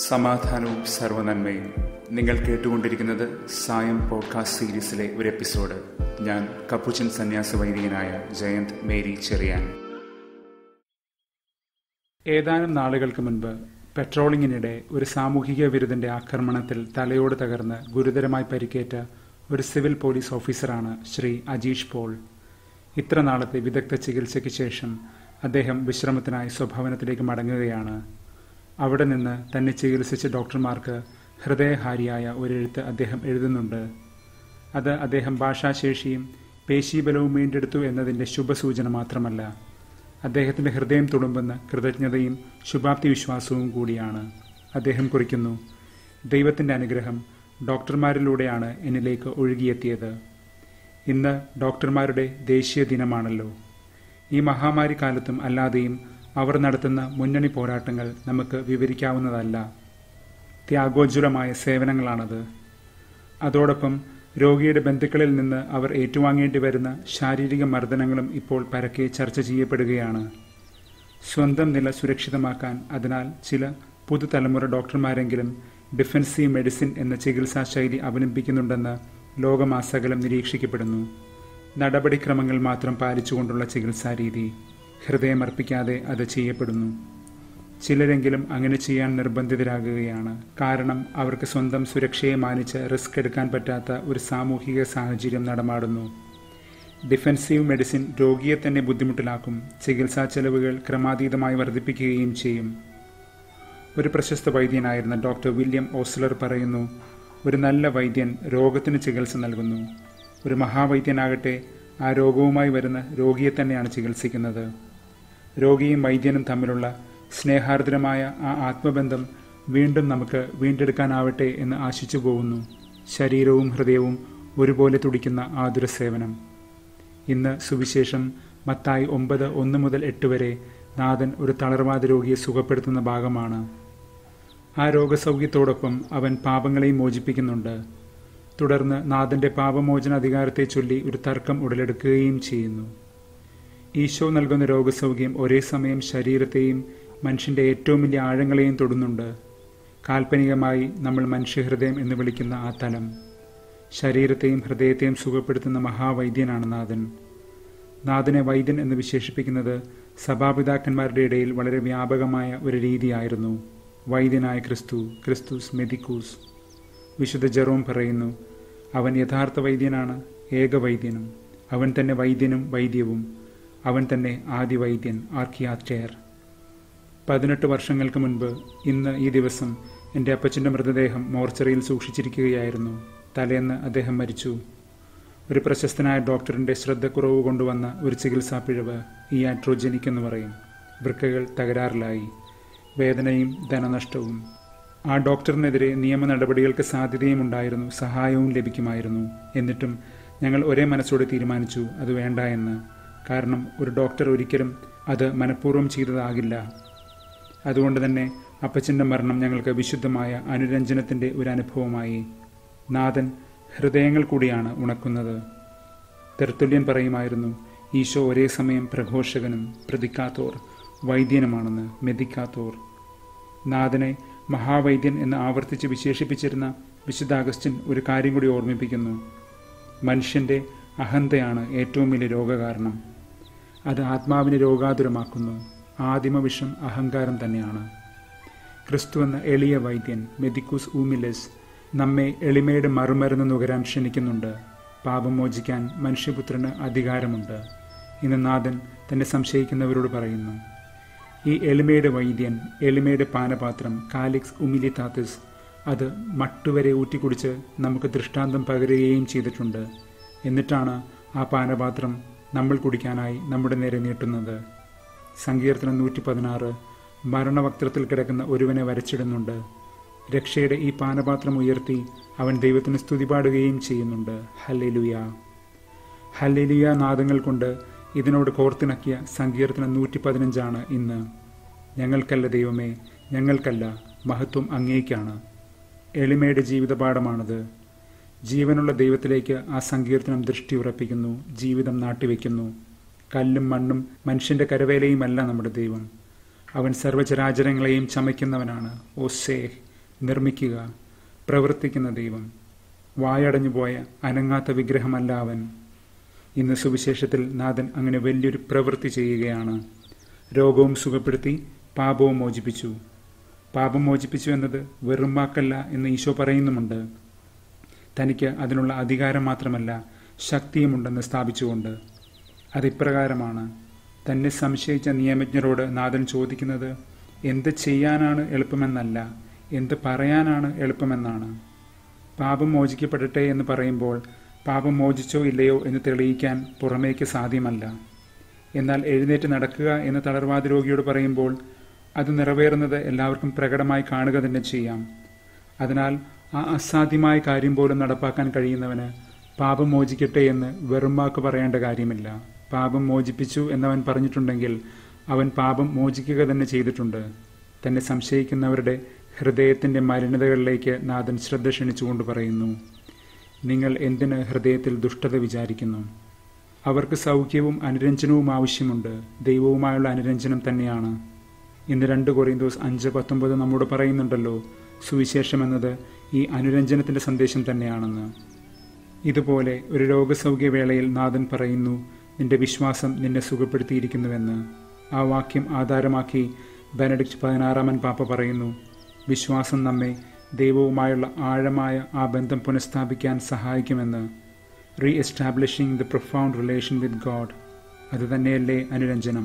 സമാധാനവും സർവനന്മയും നിങ്ങൾ കേട്ടുകൊണ്ടിരിക്കുന്നത് സായം പോഡ്കാസ്റ്റ് സീരീസിലെ ഒരു എപ്പിസോഡ് ഞാൻ കപ്പുച്ചൻ സന്യാസ വൈദികനായ ജയന്ത് മേരി ചെറിയാൻ ഏതാനും നാളുകൾക്ക് മുൻപ് പെട്രോളിങ്ങിനിടെ ഒരു സാമൂഹിക വിരുദ്ധന്റെ ആക്രമണത്തിൽ തലയോട് തകർന്ന് ഗുരുതരമായി പരിക്കേറ്റ ഒരു സിവിൽ പോലീസ് ഓഫീസറാണ് ശ്രീ അജീഷ് പോൾ ഇത്ര നാളത്തെ വിദഗ്ധ ചികിത്സയ്ക്ക് ശേഷം അദ്ദേഹം വിശ്രമത്തിനായി സ്വഭവനത്തിലേക്ക് മടങ്ങുകയാണ് അവിടെ നിന്ന് തന്നെ ചികിത്സിച്ച ഡോക്ടർമാർക്ക് ഹൃദയഹാരിയായ ഒരെഴുത്ത് അദ്ദേഹം എഴുതുന്നുണ്ട് അത് അദ്ദേഹം ഭാഷാശേഷിയും പേശീബലവും വീണ്ടെടുത്തു എന്നതിൻ്റെ ശുഭസൂചന മാത്രമല്ല അദ്ദേഹത്തിൻ്റെ ഹൃദയം തുളുമ്പുന്ന കൃതജ്ഞതയും ശുഭാപ്തി വിശ്വാസവും കൂടിയാണ് അദ്ദേഹം കുറിക്കുന്നു ദൈവത്തിൻ്റെ അനുഗ്രഹം ഡോക്ടർമാരിലൂടെയാണ് എന്നിലേക്ക് ഒഴുകിയെത്തിയത് ഇന്ന് ഡോക്ടർമാരുടെ ദേശീയ ദിനമാണല്ലോ ഈ മഹാമാരി കാലത്തും അല്ലാതെയും അവർ നടത്തുന്ന മുന്നണി പോരാട്ടങ്ങൾ നമുക്ക് വിവരിക്കാവുന്നതല്ല ത്യാഗോജ്വലമായ സേവനങ്ങളാണത് അതോടൊപ്പം രോഗിയുടെ ബന്ധുക്കളിൽ നിന്ന് അവർ ഏറ്റുവാങ്ങേണ്ടി വരുന്ന ശാരീരിക മർദ്ദനങ്ങളും ഇപ്പോൾ പരക്കെ ചർച്ച ചെയ്യപ്പെടുകയാണ് സ്വന്തം നില സുരക്ഷിതമാക്കാൻ അതിനാൽ ചില പുതുതലമുറ ഡോക്ടർമാരെങ്കിലും ഡിഫൻസീവ് മെഡിസിൻ എന്ന ചികിത്സാ ശൈലി അവലംബിക്കുന്നുണ്ടെന്ന് ലോകമാസകലം നിരീക്ഷിക്കപ്പെടുന്നു നടപടിക്രമങ്ങൾ മാത്രം പാലിച്ചുകൊണ്ടുള്ള ചികിത്സാ രീതി ഹൃദയമർപ്പിക്കാതെ അത് ചെയ്യപ്പെടുന്നു ചിലരെങ്കിലും അങ്ങനെ ചെയ്യാൻ നിർബന്ധിതരാകുകയാണ് കാരണം അവർക്ക് സ്വന്തം സുരക്ഷയെ മാനിച്ച് റിസ്ക് എടുക്കാൻ പറ്റാത്ത ഒരു സാമൂഹിക സാഹചര്യം നടമാടുന്നു ഡിഫൻസീവ് മെഡിസിൻ രോഗിയെ തന്നെ ബുദ്ധിമുട്ടിലാക്കും ചികിത്സാ ചെലവുകൾ ക്രമാതീതമായി വർദ്ധിപ്പിക്കുകയും ചെയ്യും ഒരു പ്രശസ്ത വൈദ്യനായിരുന്ന ഡോക്ടർ വില്യം ഓസ്ലർ പറയുന്നു ഒരു നല്ല വൈദ്യൻ രോഗത്തിന് ചികിത്സ നൽകുന്നു ഒരു മഹാവൈദ്യനാകട്ടെ ആ രോഗവുമായി വരുന്ന രോഗിയെ തന്നെയാണ് ചികിത്സിക്കുന്നത് രോഗിയും വൈദ്യനും തമ്മിലുള്ള സ്നേഹാർദ്രമായ ആ ആത്മബന്ധം വീണ്ടും നമുക്ക് വീണ്ടെടുക്കാനാവട്ടെ എന്ന് ആശിച്ചു പോകുന്നു ശരീരവും ഹൃദയവും ഒരുപോലെ തുടിക്കുന്ന ആതുര സേവനം ഇന്ന് സുവിശേഷം മത്തായി ഒമ്പത് ഒന്ന് മുതൽ എട്ട് വരെ നാഥൻ ഒരു തളർവാദ രോഗിയെ സുഖപ്പെടുത്തുന്ന ഭാഗമാണ് ആ രോഗസൗഖ്യത്തോടൊപ്പം അവൻ പാപങ്ങളെയും മോചിപ്പിക്കുന്നുണ്ട് തുടർന്ന് നാഥന്റെ പാപമോചന അധികാരത്തെ ചൊല്ലി ഒരു തർക്കം ഉടലെടുക്കുകയും ചെയ്യുന്നു ഈശോ നൽകുന്ന രോഗസൗഖ്യം ഒരേ സമയം ശരീരത്തെയും മനുഷ്യന്റെ ഏറ്റവും വലിയ ആഴങ്ങളെയും തൊടുന്നുണ്ട് കാൽപ്പനികമായി നമ്മൾ മനുഷ്യഹൃദയം എന്ന് വിളിക്കുന്ന ആ തലം ശരീരത്തെയും ഹൃദയത്തെയും സുഖപ്പെടുത്തുന്ന മഹാവൈദ്യനാണ് നാഥൻ നാഥനെ വൈദ്യൻ എന്ന് വിശേഷിപ്പിക്കുന്നത് സഭാപിതാക്കന്മാരുടെ ഇടയിൽ വളരെ വ്യാപകമായ ഒരു രീതിയായിരുന്നു വൈദ്യനായ ക്രിസ്തു ക്രിസ്തുസ് മെദിക്കൂസ് വിശുദ്ധ ജെറോം പറയുന്നു അവൻ യഥാർത്ഥ വൈദ്യനാണ് ഏകവൈദ്യനും അവൻ തന്നെ വൈദ്യനും വൈദ്യവും അവൻ തന്നെ ആദ്യ വൈദ്യൻ ആർക്കിയാറ്റെയർ പതിനെട്ട് വർഷങ്ങൾക്ക് മുൻപ് ഇന്ന് ഈ ദിവസം എൻ്റെ അപ്പച്ചൻ്റെ മൃതദേഹം മോർച്ചറിയിൽ സൂക്ഷിച്ചിരിക്കുകയായിരുന്നു തലേന്ന് അദ്ദേഹം മരിച്ചു ഒരു പ്രശസ്തനായ ഡോക്ടറിൻ്റെ ശ്രദ്ധക്കുറവ് കൊണ്ടുവന്ന ഒരു ചികിത്സാ പിഴവ് ഈ ആട്രോജനിക് എന്ന് പറയും വൃക്കകൾ തകരാറിലായി വേദനയും ധനനഷ്ടവും ആ ഡോക്ടറിനെതിരെ നിയമ നടപടികൾക്ക് സാധ്യതയും ഉണ്ടായിരുന്നു സഹായവും ലഭിക്കുമായിരുന്നു എന്നിട്ടും ഞങ്ങൾ ഒരേ മനസ്സോടെ തീരുമാനിച്ചു അത് വേണ്ട എന്ന് കാരണം ഒരു ഡോക്ടർ ഒരിക്കലും അത് മനഃപൂർവ്വം ചെയ്തതാകില്ല അതുകൊണ്ട് തന്നെ അപ്പച്ചൻ്റെ മരണം ഞങ്ങൾക്ക് വിശുദ്ധമായ അനുരഞ്ജനത്തിൻ്റെ ഒരു അനുഭവമായി നാഥൻ ഹൃദയങ്ങൾ കൂടിയാണ് ഉണക്കുന്നത് തെർത്തുല്യൻ പറയുമായിരുന്നു ഈശോ ഒരേ സമയം പ്രഘോഷകനും പ്രതിക്കാത്തോർ വൈദ്യനുമാണെന്ന് മെതിക്കാത്തോർ നാഥനെ മഹാവൈദ്യൻ എന്ന് ആവർത്തിച്ച് വിശേഷിപ്പിച്ചിരുന്ന വിശുദ്ധ അഗസ്റ്റിൻ ഒരു കാര്യം കൂടി ഓർമ്മിപ്പിക്കുന്നു മനുഷ്യന്റെ അഹന്തയാണ് ഏറ്റവും വലിയ രോഗകാരണം അത് ആത്മാവിനെ രോഗാതുരമാക്കുന്നു ആദിമവിഷം അഹങ്കാരം തന്നെയാണ് ക്രിസ്തു എന്ന എളിയ വൈദ്യൻ മെദിക്കൂസ് ഊമിലസ് നമ്മെ എളിമയുടെ മറുമരുന്ന് നുകരാൻ ക്ഷണിക്കുന്നുണ്ട് പാപം മോചിക്കാൻ മനുഷ്യപുത്രന് അധികാരമുണ്ട് ഇന്ന് നാഥൻ തന്നെ സംശയിക്കുന്നവരോട് പറയുന്നു ഈ എളിമയുടെ വൈദ്യൻ എളിമയുടെ പാനപാത്രം കാലിക്സ് ഉമിലിതാത്തിസ് അത് മട്ടുവരെ ഊറ്റിക്കുടിച്ച് നമുക്ക് ദൃഷ്ടാന്തം പകരുകയും ചെയ്തിട്ടുണ്ട് എന്നിട്ടാണ് ആ പാനപാത്രം നമ്മൾ കുടിക്കാനായി നമ്മുടെ നേരെ നീട്ടുന്നത് സങ്കീർത്തനം നൂറ്റി പതിനാറ് മരണവക്ത്രത്തിൽ കിടക്കുന്ന ഒരുവനെ വരച്ചിടുന്നുണ്ട് രക്ഷയുടെ ഈ പാനപാത്രം ഉയർത്തി അവൻ ദൈവത്തിന് സ്തുതി പാടുകയും ചെയ്യുന്നുണ്ട് ഹല്ലെലുയ ഹല്ലെലുയ നാദങ്ങൾ കൊണ്ട് ഇതിനോട് കോർത്തിണക്കിയ സങ്കീർത്തനം നൂറ്റി പതിനഞ്ചാണ് ഇന്ന് ഞങ്ങൾക്കല്ല ദൈവമേ ഞങ്ങൾക്കല്ല മഹത്വം അങ്ങേക്കാണ് എളിമയുടെ ജീവിതപാഠമാണത് ജീവനുള്ള ദൈവത്തിലേക്ക് ആ സങ്കീർത്തനം ദൃഷ്ടി ഉറപ്പിക്കുന്നു ജീവിതം നാട്ടിവെക്കുന്നു കല്ലും മണ്ണും മനുഷ്യന്റെ കരവേലയുമല്ല നമ്മുടെ ദൈവം അവൻ സർവചരാചരങ്ങളെയും ചമയ്ക്കുന്നവനാണ് ഓ സേ നിർമ്മിക്കുക പ്രവർത്തിക്കുന്ന ദൈവം വായടഞ്ഞുപോയ അനങ്ങാത്ത വിഗ്രഹമല്ല അവൻ ഇന്ന് സുവിശേഷത്തിൽ നാഥൻ അങ്ങനെ വലിയൊരു പ്രവൃത്തി ചെയ്യുകയാണ് രോഗവും സുഖപ്പെടുത്തി പാപവും മോചിപ്പിച്ചു പാപം മോചിപ്പിച്ചു എന്നത് വെറും വാക്കല്ല എന്ന് ഈശോ പറയുന്നുമുണ്ട് തനിക്ക് അതിനുള്ള അധികാരം മാത്രമല്ല ശക്തിയുമുണ്ടെന്ന് സ്ഥാപിച്ചുകൊണ്ട് അതിപ്രകാരമാണ് തന്നെ സംശയിച്ച നിയമജ്ഞരോട് നാഥൻ ചോദിക്കുന്നത് എന്ത് ചെയ്യാനാണ് എളുപ്പമെന്നല്ല എന്ത് പറയാനാണ് എളുപ്പമെന്നാണ് പാപം മോചിക്കപ്പെടട്ടെ എന്ന് പറയുമ്പോൾ പാപം മോചിച്ചോ ഇല്ലയോ എന്ന് തെളിയിക്കാൻ പുറമേക്ക് സാധ്യമല്ല എന്നാൽ എഴുന്നേറ്റ് നടക്കുക എന്ന് തളർവാദ രോഗിയോട് പറയുമ്പോൾ അത് നിറവേറുന്നത് എല്ലാവർക്കും പ്രകടമായി കാണുക തന്നെ ചെയ്യാം അതിനാൽ ആ അസാധ്യമായ കാര്യം പോലും നടപ്പാക്കാൻ കഴിയുന്നവന് പാപം മോചിക്കട്ടെ എന്ന് വെറും വാക്ക് പറയേണ്ട കാര്യമില്ല പാപം മോചിപ്പിച്ചു എന്നവൻ പറഞ്ഞിട്ടുണ്ടെങ്കിൽ അവൻ പാപം മോചിക്കുക തന്നെ ചെയ്തിട്ടുണ്ട് തന്നെ സംശയിക്കുന്നവരുടെ ഹൃദയത്തിന്റെ മലിനതകളിലേക്ക് നാഥൻ ശ്രദ്ധ ക്ഷണിച്ചുകൊണ്ട് പറയുന്നു നിങ്ങൾ എന്തിന് ഹൃദയത്തിൽ ദുഷ്ടത വിചാരിക്കുന്നു അവർക്ക് സൗഖ്യവും അനുരഞ്ജനവും ആവശ്യമുണ്ട് ദൈവവുമായുള്ള അനുരഞ്ജനം തന്നെയാണ് ഇന്ന് രണ്ട് കൊറിയന്തോസ് അഞ്ച് പത്തൊമ്പത് നമ്മോട് പറയുന്നുണ്ടല്ലോ സുവിശേഷം എന്നത് ഈ അനുരഞ്ജനത്തിന്റെ സന്ദേശം തന്നെയാണെന്ന് ഇതുപോലെ ഒരു രോഗസൗഖ്യവേളയിൽ നാഥൻ പറയുന്നു നിന്റെ വിശ്വാസം നിന്നെ സുഖപ്പെടുത്തിയിരിക്കുന്നുവെന്ന് ആ വാക്യം ആധാരമാക്കി ബെനഡിക്റ്റ് പതിനാറാമൻ പാപ്പ പറയുന്നു വിശ്വാസം നമ്മെ ദൈവവുമായുള്ള ആഴമായ ആ ബന്ധം പുനഃസ്ഥാപിക്കാൻ സഹായിക്കുമെന്ന് re establishing the profound relation with God അത് തന്നെയല്ലേ അനുരഞ്ജനം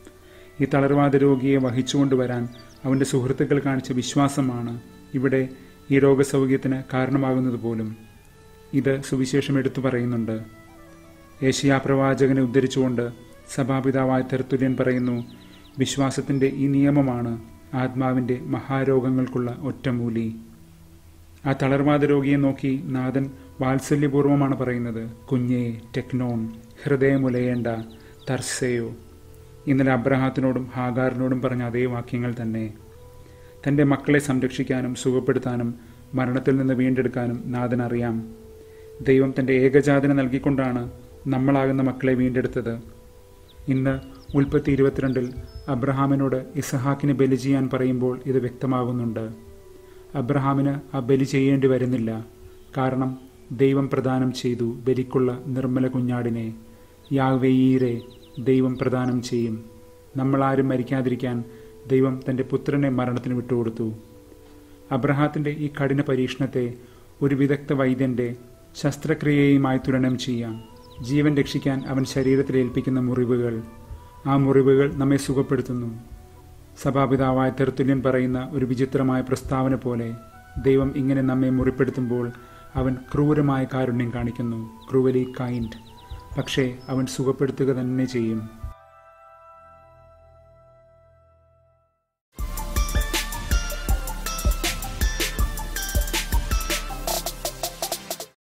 ഈ തളർവാദ രോഗിയെ വഹിച്ചുകൊണ്ടുവരാൻ അവൻ്റെ സുഹൃത്തുക്കൾ കാണിച്ച വിശ്വാസമാണ് ഇവിടെ ഈ രോഗസൗഖ്യത്തിന് കാരണമാകുന്നത് പോലും ഇത് സുവിശേഷം എടുത്തു പറയുന്നുണ്ട് ഏഷ്യാ പ്രവാചകനെ ഉദ്ധരിച്ചുകൊണ്ട് സഭാപിതാവായ തെർത്തുര്യൻ പറയുന്നു വിശ്വാസത്തിൻ്റെ ഈ നിയമമാണ് ആത്മാവിൻ്റെ മഹാരോഗങ്ങൾക്കുള്ള ഒറ്റമൂലി ആ തളർവാദ രോഗിയെ നോക്കി നാഥൻ വാത്സല്യപൂർവ്വമാണ് പറയുന്നത് കുഞ്ഞേ ടെക്നോൺ ഹൃദയമുലയേണ്ട തർസയോ ഇന്നലെ അബ്രഹാത്തിനോടും ഹാഗാറിനോടും പറഞ്ഞ അതേ വാക്യങ്ങൾ തന്നെ തൻ്റെ മക്കളെ സംരക്ഷിക്കാനും സുഖപ്പെടുത്താനും മരണത്തിൽ നിന്ന് വീണ്ടെടുക്കാനും നാഥൻ അറിയാം ദൈവം തൻ്റെ ഏകജാതന നൽകിക്കൊണ്ടാണ് നമ്മളാകുന്ന മക്കളെ വീണ്ടെടുത്തത് ഇന്ന് ഉൽപ്പത്തി ഇരുപത്തിരണ്ടിൽ അബ്രഹാമിനോട് ഇസഹാക്കിന് ബലി ചെയ്യാൻ പറയുമ്പോൾ ഇത് വ്യക്തമാകുന്നുണ്ട് അബ്രഹാമിന് ആ ബലി ചെയ്യേണ്ടി വരുന്നില്ല കാരണം ദൈവം പ്രദാനം ചെയ്തു ബലിക്കുള്ള നിർമ്മല കുഞ്ഞാടിനെ യാവേയീരെ ദൈവം പ്രദാനം ചെയ്യും നമ്മളാരും മരിക്കാതിരിക്കാൻ ദൈവം തൻ്റെ പുത്രനെ മരണത്തിന് വിട്ടുകൊടുത്തു അബ്രഹാത്തിൻ്റെ ഈ കഠിന പരീക്ഷണത്തെ ഒരു വിദഗ്ധ വൈദ്യന്റെ ശസ്ത്രക്രിയയുമായി തുലനം ചെയ്യാം ജീവൻ രക്ഷിക്കാൻ അവൻ ശരീരത്തിൽ ഏൽപ്പിക്കുന്ന മുറിവുകൾ ആ മുറിവുകൾ നമ്മെ സുഖപ്പെടുത്തുന്നു സഭാപിതാവായ തെർത്തുല്യൻ പറയുന്ന ഒരു വിചിത്രമായ പ്രസ്താവന പോലെ ദൈവം ഇങ്ങനെ നമ്മെ മുറിപ്പെടുത്തുമ്പോൾ അവൻ ക്രൂരമായ കാരുണ്യം കാണിക്കുന്നു ക്രൂവലി കൈൻഡ് പക്ഷേ അവൻ സുഖപ്പെടുത്തുക തന്നെ ചെയ്യും